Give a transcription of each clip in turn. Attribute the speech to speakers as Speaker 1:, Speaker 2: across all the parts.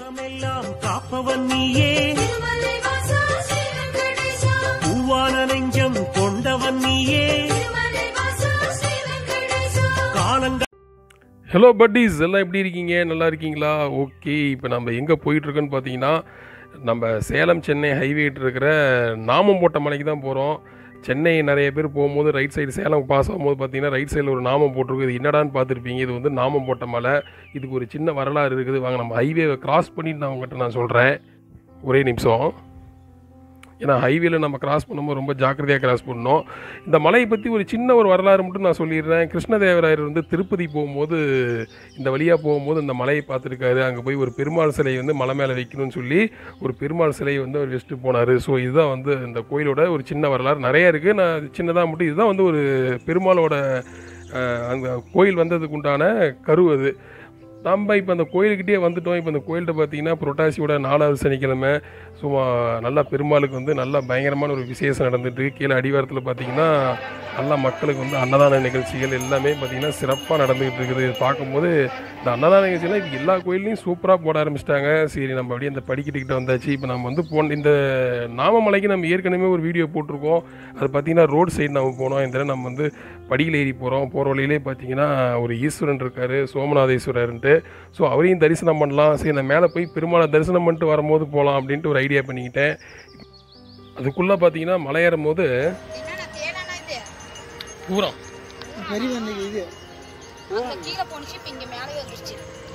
Speaker 1: உலகமெல்லாம் காப்பவன் நீயே
Speaker 2: திருமலை வாசா ஸ்ரீ வெங்கடேசா
Speaker 1: பூவான நெஞ்சம் கொண்டவன் நீயே
Speaker 2: திருமலை வாசா ஸ்ரீ வெங்கடேசா
Speaker 1: காலங்கள்
Speaker 3: ஹலோ பட்டீஸ் எல்லாம் எப்படி இருக்கீங்க நல்லா இருக்கீங்களா ஓகே இப்போ நம்ம எங்கே போயிட்டுருக்கோன்னு பார்த்தீங்கன்னா நம்ம சேலம் சென்னை ஹைவேட்டு இருக்கிற நாமம் போட்ட மலைக்கு தான் போகிறோம் சென்னை நிறைய பேர் போகும்போது ரைட் சைடு சேலம் பாஸ் ஆகும்போது பார்த்தீங்கன்னா ரைட் சைடில் ஒரு நாமம் போட்டிருக்கு இது என்னடான்னு பார்த்துருப்பீங்க இது வந்து நாமம் போட்ட மலை இதுக்கு ஒரு சின்ன வரலாறு இருக்குது வாங்க நம்ம ஹைவேவை கிராஸ் பண்ணிட்டு நான் உங்கள்கிட்ட நான் சொல்கிறேன் ஒரே நிமிஷம் ஏன்னா ஹைவேல நம்ம கிராஸ் பண்ணும்போது ரொம்ப ஜாக்கிரதையாக கிராஸ் பண்ணணும் இந்த மலையை பற்றி ஒரு சின்ன ஒரு வரலாறு மட்டும் நான் சொல்லிடுறேன் கிருஷ்ணதேவராயர் வந்து திருப்பதி போகும்போது இந்த வழியாக போகும்போது இந்த மலையை பார்த்துருக்காரு அங்கே போய் ஒரு பெருமாள் சிலையை வந்து மலை மேலே வைக்கணும்னு சொல்லி ஒரு பெருமாள் சிலையை வந்து அவர் வச்சுட்டு போனார் ஸோ இதுதான் வந்து இந்த கோயிலோட ஒரு சின்ன வரலாறு நிறைய இருக்குது நான் சின்னதாக மட்டும் இதுதான் வந்து ஒரு பெருமாளோட அஹ், அந்த கோயில் வந்ததுக்கு உண்டான கரு அது நம்ம இப்போ அந்த கோயிலுக்கிட்டே வந்துட்டோம் இப்போ இந்த கோயில்கிட்ட பார்த்தீங்கன்னா புரட்டாசியோட நாலாவது சனிக்கிழமை சும்மா நல்லா பெருமாளுக்கு வந்து நல்லா பயங்கரமான ஒரு விசேஷம் நடந்துட்டு இருக்கு. கீழே அடிவாரத்தில் பார்த்தீங்கன்னா நல்லா மக்களுக்கு வந்து அன்னதான நிகழ்ச்சிகள் எல்லாமே பார்த்தீங்கன்னா சிறப்பாக நடந்துகிட்டு இருக்குது இது பார்க்கும்போது இந்த அன்னதான நிகழ்ச்சியெல்லாம் இப்போ எல்லா கோயில்லையும் சூப்பராக போட ஆரம்பிச்சிட்டாங்க சரி நம்ம அப்படியே அந்த படிக்கட்டுக்கிட்ட வந்தாச்சு இப்போ நம்ம வந்து போன இந்த நாமமலைக்கு நம்ம ஏற்கனவே ஒரு வீடியோ போட்டிருக்கோம் அது பார்த்தீங்கன்னா ரோடு சைடு நம்ம போனோம் இந்த தடவை நம்ம வந்து படியில் ஏறி போகிறோம் போகிற வழியிலே பார்த்தீங்கன்னா ஒரு ஈஸ்வரன் இருக்கார் சோமநாதேஸ்வரர்ன்ட்டு ஸோ அவரையும் தரிசனம் பண்ணலாம் சரி நான் மேலே போய் பெருமாளை தரிசனம் பண்ணிட்டு வரும்போது போகலாம் அப்படின்ட்டு ஒரு ஐடியா பண்ணிக்கிட்டேன் அதுக்குள்ளே பார்த்தீங்கன்னா மலை ஏறும் போது
Speaker 4: என்னடா தேனானா இது
Speaker 3: தூரம்
Speaker 5: பெரிய வந்து இது
Speaker 4: அங்க கீழே போனுச்சு இப்ப இங்க மேலே வந்துருச்சு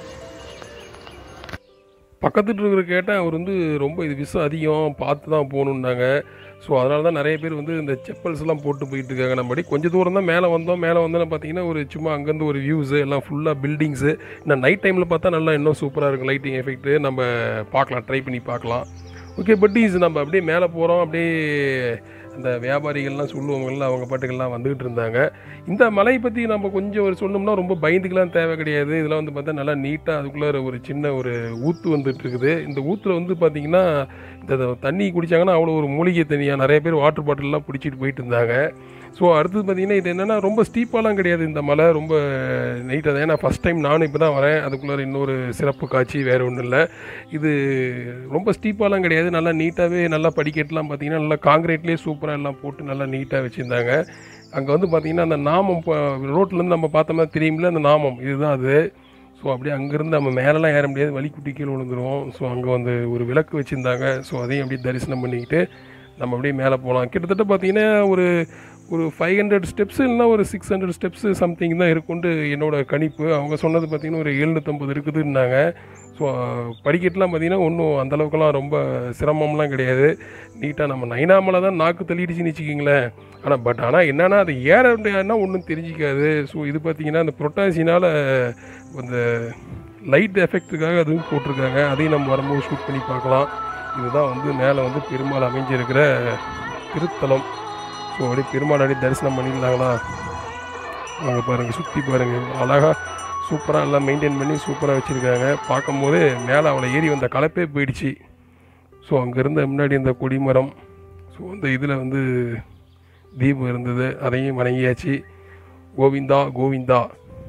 Speaker 3: பக்கத்துல இருக்கிற கேட்டேன் அவர் வந்து ரொம்ப இது விஷம் அதிகம் பார்த்து தான் போகணுன்னாங்க ஸோ அதனால தான் நிறைய பேர் வந்து இந்த செப்பல்ஸ் எல்லாம் போட்டு போயிட்டு இருக்காங்க நம்ம அப்படியே கொஞ்சம் தூரம் தான் மேலே வந்தோம் மேலே வந்தோன்னு பார்த்தீங்கன்னா ஒரு சும்மா அங்கேருந்து ஒரு வியூஸு எல்லாம் ஃபுல்லாக பில்டிங்ஸு இன்னும் நைட் டைமில் பார்த்தா நல்லா இன்னும் சூப்பராக இருக்கும் லைட்டிங் எஃபெக்ட்டு நம்ம பார்க்கலாம் ட்ரை பண்ணி பார்க்கலாம் ஓகே பட் இது நம்ம அப்படியே மேலே போகிறோம் அப்படியே அந்த வியாபாரிகள்லாம் சொல்லுவாங்கல்ல அவங்க பாட்டுக்கெல்லாம் வந்துகிட்டு இருந்தாங்க இந்த மலையை பற்றி நம்ம கொஞ்சம் ஒரு சொன்னோம்னா ரொம்ப பயந்துக்கெல்லாம் தேவை கிடையாது இதெல்லாம் வந்து பார்த்தா நல்லா நீட்டாக அதுக்குள்ளே ஒரு சின்ன ஒரு ஊற்று வந்துட்டு இருக்குது இந்த ஊற்றுல வந்து பார்த்தீங்கன்னா இந்த தண்ணி குடிச்சாங்கன்னா அவ்வளோ ஒரு மூலிகை தண்ணியாக நிறைய பேர் வாட்டர் பாட்டில்லாம் பிடிச்சிட்டு போயிட்டு இருந்தாங்க ஸோ அடுத்தது பார்த்தீங்கன்னா இது என்னென்னா ரொம்ப ஸ்டீப்பாலாம் கிடையாது இந்த மலை ரொம்ப நைட்டாக தான் ஏன்னா ஃபஸ்ட் டைம் நானும் இப்போ தான் வரேன் அதுக்குள்ளே இன்னொரு சிறப்பு காட்சி வேறு ஒன்றும் இல்லை இது ரொம்ப ஸ்டீப்பாலாம் கிடையாது நல்லா நீட்டாகவே நல்லா படிக்கட்டுலாம் பார்த்தீங்கன்னா நல்லா காங்கிரீட்லேயே சூப்பராக எல்லாம் போட்டு நல்லா நீட்டாக வச்சுருந்தாங்க அங்கே வந்து பார்த்தீங்கன்னா அந்த நாமம் ரோட்லேருந்து நம்ம பார்த்த மாதிரி தெரியுமில்ல அந்த நாமம் இதுதான் அது ஸோ அப்படியே அங்கேருந்து நம்ம மேலெலாம் ஏற முடியாது வழி குட்டி கீழே விழுந்துருவோம் ஸோ அங்கே வந்து ஒரு விளக்கு வச்சுருந்தாங்க ஸோ அதையும் அப்படியே தரிசனம் பண்ணிக்கிட்டு நம்ம அப்படியே மேலே போகலாம் கிட்டத்தட்ட பார்த்தீங்கன்னா ஒரு ஒரு ஃபைவ் ஹண்ட்ரட் ஸ்டெப்ஸ் இல்லைனா ஒரு சிக்ஸ் ஹண்ட்ரட் ஸ்டெப்ஸு சம்திங் தான் இருக்குன்ட்டு என்னோட கணிப்பு அவங்க சொன்னது பார்த்தீங்கன்னா ஒரு எழுநூற்றம்பது இருக்குதுன்னாங்க ஸோ படிக்கட்டுலாம் பார்த்தீங்கன்னா ஒன்றும் அந்தளவுக்குலாம் ரொம்ப சிரமம்லாம் கிடையாது நீட்டாக நம்ம நைனாமலை தான் நாக்கு தள்ளிடுச்சுன்னு வச்சுக்கிங்களேன் ஆனால் பட் ஆனால் என்னென்னா அது ஏற முடியாதுன்னா ஒன்றும் தெரிஞ்சிக்காது ஸோ இது பார்த்தீங்கன்னா அந்த புரட்டாசினால் அந்த லைட் எஃபெக்ட்டுக்காக அதுவும் போட்டிருக்காங்க அதையும் நம்ம வரும்போது ஷூட் பண்ணி பார்க்கலாம் இதுதான் வந்து மேலே வந்து பெருமாள் அமைஞ்சிருக்கிற திருத்தலம் ஸோ அப்படியே பெருமாள் அப்படியே தரிசனம் பண்ணிடலாங்களா அங்கே பாருங்கள் சுற்றி பாருங்கள் அழகாக சூப்பராக எல்லாம் மெயின்டைன் பண்ணி சூப்பராக வச்சுருக்காங்க பார்க்கும்போது மேலே அவளை ஏறி வந்த கலப்பே போயிடுச்சு ஸோ அங்கே இருந்த முன்னாடி இந்த கொடிமரம் ஸோ அந்த இதில் வந்து தீபம் இருந்தது அதையும் வணங்கியாச்சு கோவிந்தா கோவிந்தா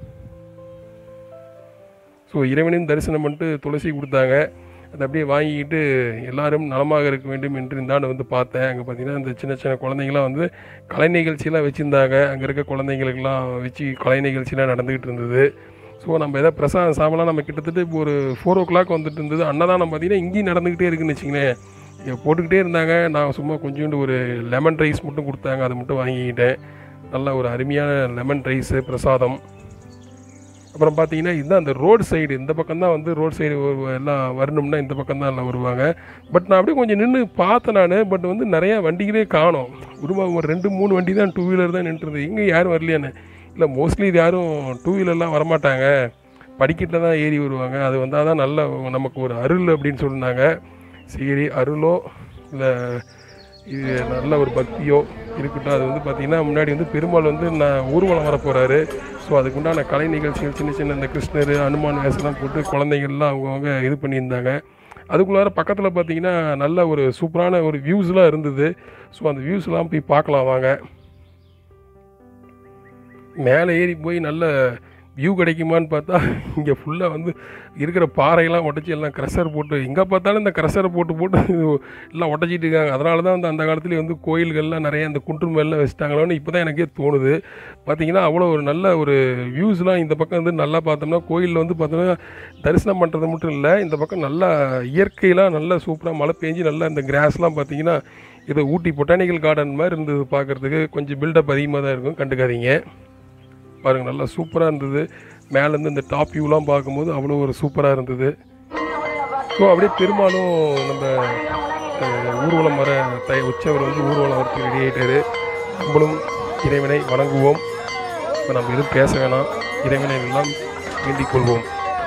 Speaker 3: ஸோ இறைவனையும் தரிசனம் பண்ணிட்டு துளசி கொடுத்தாங்க அதை அப்படியே வாங்கிக்கிட்டு எல்லாரும் நலமாக இருக்க வேண்டும் என்று இந்தாண்டு வந்து பார்த்தேன் அங்கே பார்த்தீங்கன்னா இந்த சின்ன சின்ன குழந்தைங்களாம் வந்து கலை நிகழ்ச்சியெல்லாம் வச்சுருந்தாங்க அங்கே இருக்க குழந்தைங்களுக்கெல்லாம் வச்சு கலை நிகழ்ச்சியெலாம் நடந்துக்கிட்டு இருந்தது ஸோ நம்ம எதாவது பிரசாதம் சாப்பிடலாம் நம்ம கிட்டத்தட்ட இப்போ ஒரு ஃபோர் ஓ கிளாக் வந்துட்டு இருந்தது அன்னதானம் பார்த்தீங்கன்னா இங்கேயும் நடந்துக்கிட்டே இருக்குன்னு வச்சுங்களேன் இங்கே போட்டுக்கிட்டே இருந்தாங்க நான் சும்மா கொஞ்சோண்டு ஒரு லெமன் ரைஸ் மட்டும் கொடுத்தாங்க அதை மட்டும் வாங்கிக்கிட்டேன் நல்ல ஒரு அருமையான லெமன் ரைஸு பிரசாதம் அப்புறம் பார்த்தீங்கன்னா இதுதான் அந்த ரோடு சைடு இந்த பக்கம் தான் வந்து ரோடு சைடு எல்லாம் வரணும்னா இந்த பக்கம் தான் எல்லாம் வருவாங்க பட் நான் அப்படியே கொஞ்சம் நின்று பார்த்தேன் நான் பட் வந்து நிறையா வண்டிகளே காணோம் ஒரு ஒரு ரெண்டு மூணு வண்டி தான் டூ வீலர் தான் நின்றுருது எங்கே யாரும் வரலையான்னு இல்லை மோஸ்ட்லி இது யாரும் டூ வீலர்லாம் வரமாட்டாங்க படிக்கட்டில் தான் ஏறி வருவாங்க அது வந்தால் தான் நல்ல நமக்கு ஒரு அருள் அப்படின்னு சொன்னாங்க சரி அருளோ இல்லை இது நல்ல ஒரு பக்தியோ இருக்கட்டும் அது வந்து பார்த்திங்கன்னா முன்னாடி வந்து பெருமாள் வந்து நான் ஊர்வலம் வர போகிறாரு ஸோ அதுக்குண்டான கலை நிகழ்ச்சிகள் சின்ன சின்ன இந்த கிருஷ்ணர் அனுமான் வேஷம்லாம் போட்டு குழந்தைகள்லாம் அவங்கவுங்க இது பண்ணியிருந்தாங்க அதுக்குள்ளார பக்கத்தில் பார்த்தீங்கன்னா நல்ல ஒரு சூப்பரான ஒரு வியூஸ்லாம் இருந்தது ஸோ அந்த வியூஸ்லாம் போய் பார்க்கலாம் வாங்க மேலே ஏறி போய் நல்ல வியூ கிடைக்குமான்னு பார்த்தா இங்கே ஃபுல்லாக வந்து இருக்கிற பாறையெல்லாம் உடச்சி எல்லாம் க்ரெஷர் போட்டு எங்கே பார்த்தாலும் இந்த க்ரெஷரை போட்டு போட்டு எல்லாம் உடச்சிட்டு இருக்காங்க அதனால தான் வந்து அந்த காலத்துலேயே வந்து கோயில்கள்லாம் நிறைய இந்த குன்று மேலாம் வச்சுட்டாங்களோன்னு இப்போ தான் எனக்கே தோணுது பார்த்தீங்கன்னா அவ்வளோ ஒரு நல்ல ஒரு வியூஸ்லாம் இந்த பக்கம் வந்து நல்லா பார்த்தோம்னா கோயிலில் வந்து பார்த்தோம்னா தரிசனம் பண்ணுறது மட்டும் இல்லை இந்த பக்கம் நல்லா இயற்கையெல்லாம் நல்லா சூப்பராக மழை பெஞ்சு நல்லா இந்த கிராஸ்லாம் பார்த்தீங்கன்னா இது ஊட்டி பொட்டானிக்கல் கார்டன் மாதிரி இருந்தது பார்க்குறதுக்கு கொஞ்சம் பில்டப் அதிகமாக தான் இருக்கும் கண்டுக்காதீங்க பாருங்கள் நல்லா சூப்பராக இருந்தது மேலேருந்து இந்த டாப் வியூலாம் பார்க்கும்போது அவ்வளோ ஒரு சூப்பராக இருந்தது ஸோ அப்படியே பெரும்பாலும் நம்ம அஹ், ஊர்வலம் வர தை உற்சவர் வந்து ஊர்வலம் வரத்துக்கு ரெடி ஆகிட்டாரு நம்மளும் இறைவனை வணங்குவோம் இப்போ நம்ம எதுவும் பேச வேணாம் இறைவனை எல்லாம் வேண்டிக் கொள்வோம்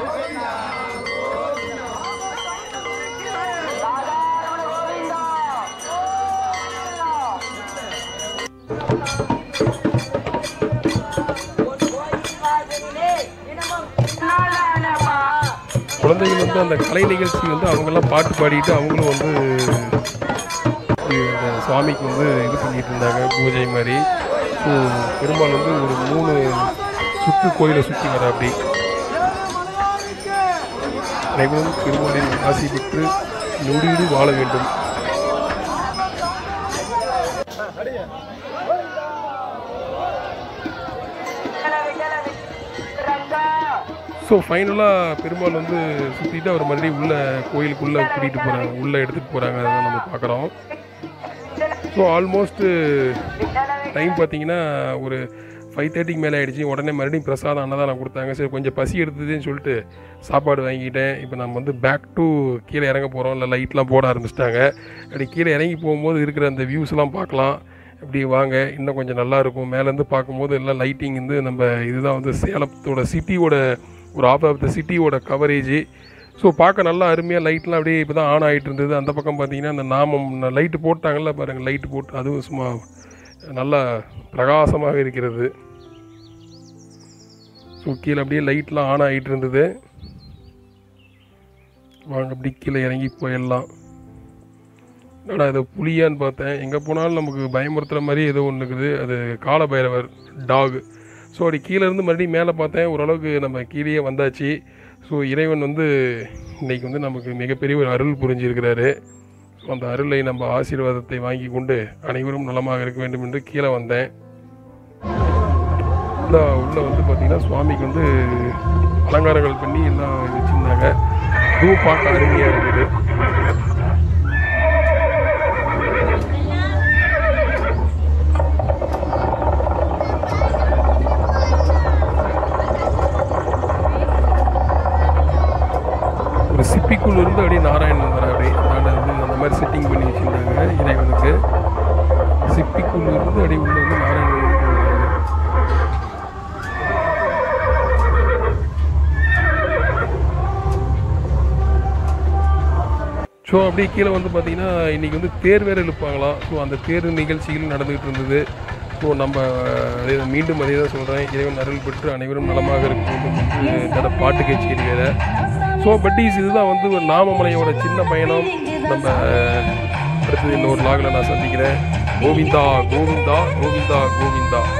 Speaker 3: குழந்தைகள் வந்து அந்த கலை நிகழ்ச்சி வந்து அவங்கெல்லாம் பாட்டு பாடிட்டு அவங்களும் வந்து இந்த சுவாமிக்கு வந்து இது பண்ணிட்டு இருந்தாங்க பூஜை மாதிரி ஸோ பெரும்பாலும் வந்து ஒரு மூணு சுற்று கோயிலை சுற்றி வர அப்படி அனைவரும் திருமலின் ஆசி பெற்று நொடியீடு வாழ வேண்டும் ஸோ ஃபைனலாக பெருமாள் வந்து சுற்றிட்டு அவர் மறுபடியும் உள்ள கோயிலுக்குள்ளே கூட்டிகிட்டு போகிறாங்க உள்ளே எடுத்துகிட்டு போகிறாங்க அதான் நம்ம பார்க்குறோம் ஸோ ஆல்மோஸ்ட்டு டைம் பார்த்தீங்கன்னா ஒரு ஃபைவ் தேர்ட்டிக்கு மேலே ஆயிடுச்சு உடனே மறுபடியும் பிரசாதம் அன்னதானம் கொடுத்தாங்க சரி கொஞ்சம் பசி எடுத்ததுன்னு சொல்லிட்டு சாப்பாடு வாங்கிட்டேன் இப்போ நம்ம வந்து பேக் டு கீழே இறங்க போகிறோம் இல்லை லைட்லாம் போட ஆரம்பிச்சிட்டாங்க அப்படி கீழே இறங்கி போகும்போது இருக்கிற அந்த வியூஸ்லாம் பார்க்கலாம் இப்படி வாங்க இன்னும் கொஞ்சம் நல்லா இருக்கும் மேலேருந்து பார்க்கும்போது எல்லாம் லைட்டிங் வந்து நம்ம இதுதான் வந்து சேலத்தோட சிட்டியோட ஒரு ஆஃப் ஆஃப் த சிட்டியோட கவரேஜ் ஸோ பார்க்க நல்லா அருமையாக லைட்லாம் அப்படியே இப்போ தான் ஆன் ஆகிட்டு இருந்தது அந்த பக்கம் பார்த்தீங்கன்னா அந்த நாமம் லைட்டு போட்டாங்கல்ல பாருங்கள் லைட்டு போட்டு அதுவும் சும்மா நல்லா பிரகாசமாக இருக்கிறது ஸோ கீழே அப்படியே லைட்லாம் ஆன் ஆகிட்டு இருந்தது வாங்க அப்படி கீழே இறங்கி போயிடலாம் என்னடா இது புலியான்னு பார்த்தேன் எங்கே போனாலும் நமக்கு பயமுறுத்துகிற மாதிரி ஏதோ ஒன்று இருக்குது அது காலபைரவர் டாக் ஸோ அப்படி கீழே இருந்து மறுபடியும் மேலே பார்த்தேன் ஓரளவுக்கு நம்ம கீழேயே வந்தாச்சு ஸோ இறைவன் வந்து இன்னைக்கு வந்து நமக்கு மிகப்பெரிய ஒரு அருள் புரிஞ்சிருக்கிறாரு ஸோ அந்த அருளை நம்ம ஆசீர்வாதத்தை வாங்கி கொண்டு அனைவரும் நலமாக இருக்க வேண்டும் என்று கீழே வந்தேன் உள்ள உள்ள வந்து பார்த்தீங்கன்னா சுவாமிக்கு வந்து அலங்காரங்கள் பண்ணி எல்லாம் வச்சுருந்தாங்க இதுவும் பார்க்க அருமையாக இருக்குது ஒரு சிப்பிக்குள்ள இருந்து அப்படியே நாராயணன் வர அப்படியே நாட வந்து அந்த மாதிரி செட்டிங் பண்ணி வச்சுருந்தாங்க இறைவனுக்கு சிப்பிக்குள்ள இருந்து அப்படியே உள்ள வந்து நாராயணன் வராரு. ஸோ அப்படியே கீழே வந்து பார்த்தீங்கன்னா இன்றைக்கி வந்து தேர் வேறு இழுப்பாங்களாம் ஸோ அந்த தேர் நிகழ்ச்சிகள் நடந்துகிட்டு இருந்தது ஸோ நம்ம அதே தான் மீண்டும் அதே தான் சொல்கிறேன் இறைவன் அருள் பெற்று அனைவரும் நலமாக இருக்க வேண்டும் என்று தர பாட்டு கச்சேரி வேறு ஸோ பட்டீஸ் இதுதான் வந்து ஒரு நாமமலையோட சின்ன பயணம் நம்ம அடுத்தது இன்னொரு லாகில் நான் சந்திக்கிறேன் கோவிந்தா கோவிந்தா கோவிந்தா கோவிந்தா